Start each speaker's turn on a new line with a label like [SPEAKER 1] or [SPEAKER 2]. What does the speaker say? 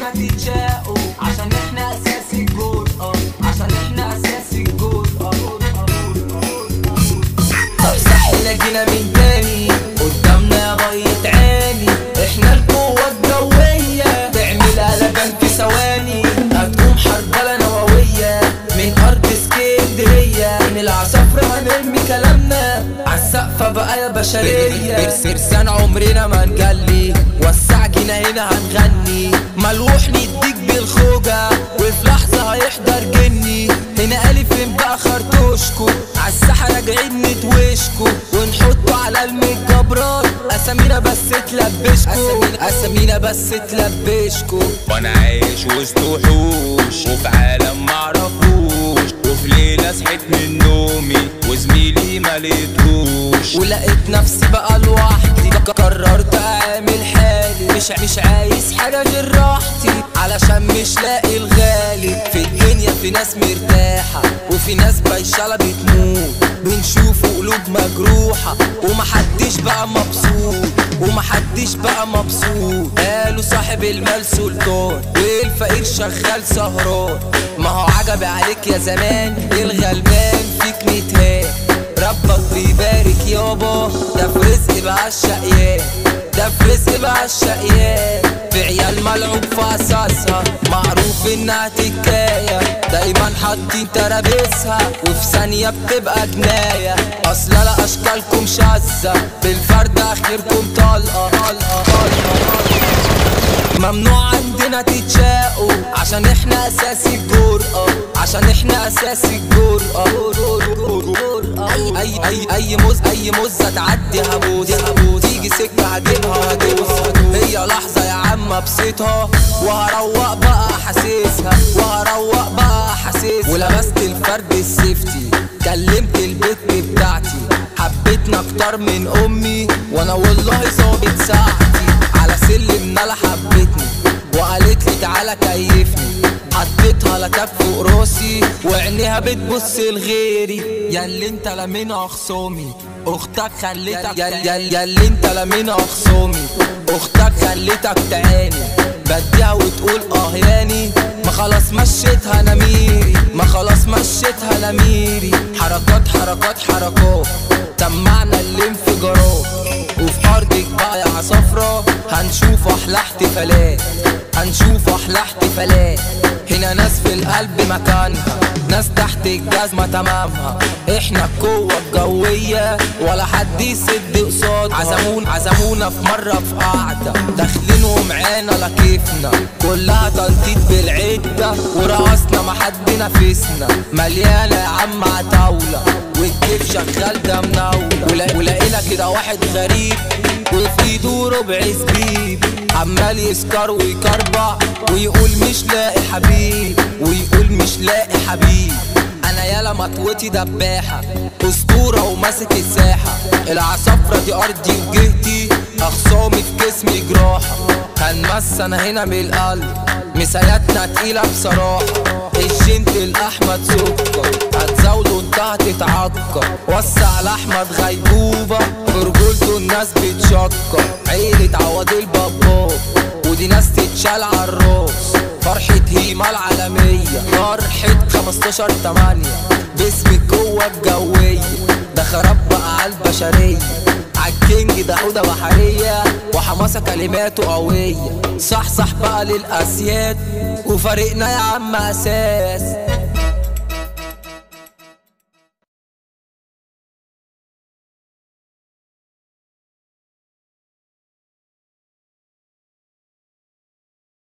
[SPEAKER 1] عندنا تتشاقوا عشان احنا اساس الجول اه عشان احنا اساس الجول اه طب صحنا جينا من تاني قدامنا يا بيض عيني احنا القوة الجوية تعمل قلبان في ثواني هتقوم حربلة نووية من أرض اسكندرية من العصافرة هنرمي كلامنا عالسقفة بقى يا بشرية فرسان عمرنا ما نجلي وسع جينا هنا هنغني ملوح نديك بالخوجة وفي لحظة هيحضر جني هنا ألف بقى خرطوشكو عالساحة راجعين ندوشكو ونحطه على المجبرات أسامينا بس تلبشكو أسامينا بس تلبشكو
[SPEAKER 2] وانا عايش وسط وحوش وفي عالم معرفوش وفي ليلة صحيت من نومي وزميلي ما لقيتهوش
[SPEAKER 1] ولقيت نفسي بقى لوحدي قررت اعمل حالي مش مش عايز حاجه غير راحتي علشان مش لاقي الغالي في الدنيا في ناس مرتاحه وفي ناس بايشاله بتموت بنشوف قلوب مجروحه ومحدش بقى مبسوط ومحدش بقى مبسوط قالوا صاحب المال سلطان والفقير شغال سهران ما هو عجبي عليك يا زمان الغلبان فيك متهان ربك بيبارك يابا ده في رزق بقى الشقيان ده في رزق بقى الشقيان في عيال ملعوب في اساسها معروف انها تكاية دايما حاطين ترابيزها وفي ثانية بتبقى جناية اصل لا اشكالكم شاذة بالفرد اخركم طلقة طلقة طلقة ممنوع عندنا تتشاقوا عشان احنا اساس الجرأة عشان احنا اساس الجرأة اي اي اي اي مز اي مزة تعدي هبوس هبوس تيجي سكة هجيبها هدوس هي لحظة يا عم ابسطها وهروق بقى احاسيسها وهروق بقى احاسيسها ولبست الفرد السيفتي كلمت البت بتاعتي حبيتنا اكتر من امي وانا والله ظابط ساعتي على سلم نلا حبتني وقالت لي تعالى كيفني حطيتها لكف فوق راسي وعينيها بتبص لغيري يا اللي انت لمينا خصومي اختك خليتك يا, يا, يا اللي انت لمينا خصومي اختك خليتك تعاني بديها وتقول اه ياني ما خلاص مشيتها نميري ما خلاص مشيتها نميري حركات حركات حركات سمعنا الانفجارات وفي ارضك بقى يا عصافرة هنشوف احلى احتفالات هنشوف احلى احتفالات هنا ناس في القلب مكانها ناس تحت الجزمة تمامها احنا القوة الجوية ولا حد يسد قصاد عزمون عزمونا في مرة في قعدة داخلين ومعانا لكيفنا كلها تنطيط بالعدة ورقصنا ما حد نفسنا مليانة يا عم عتاولة والكيف شغال ده منولة ولا- ولقينا كده واحد غريب وفي ايده ربع زبيب عمال يسكر ويكربع ويقول مش لاقي حبيب ويقول مش لاقي حبيب انا يالا مطوتي دباحة اسطورة وماسك الساحة العصافرة دي ارضي وجهتي اخصامي في جسمي جراحة هنمس انا هنا من القلب مساياتنا تقيلة بصراحة الجنت الاحمد سكر هتزاوله انت هتتعكر وسع لاحمد غيبوبة في رجولته الناس بتشكر عيلة عوض البابا ودي ناس تتشال عالراس فرحة هيما العالمية فرحة 15 8 باسم القوة الجوية ده خراب بقى عالبشرية عالكينج ده حودة بحرية وحماسة كلماته قوية صح صح بقى للأسياد وفريقنا يا عم أساس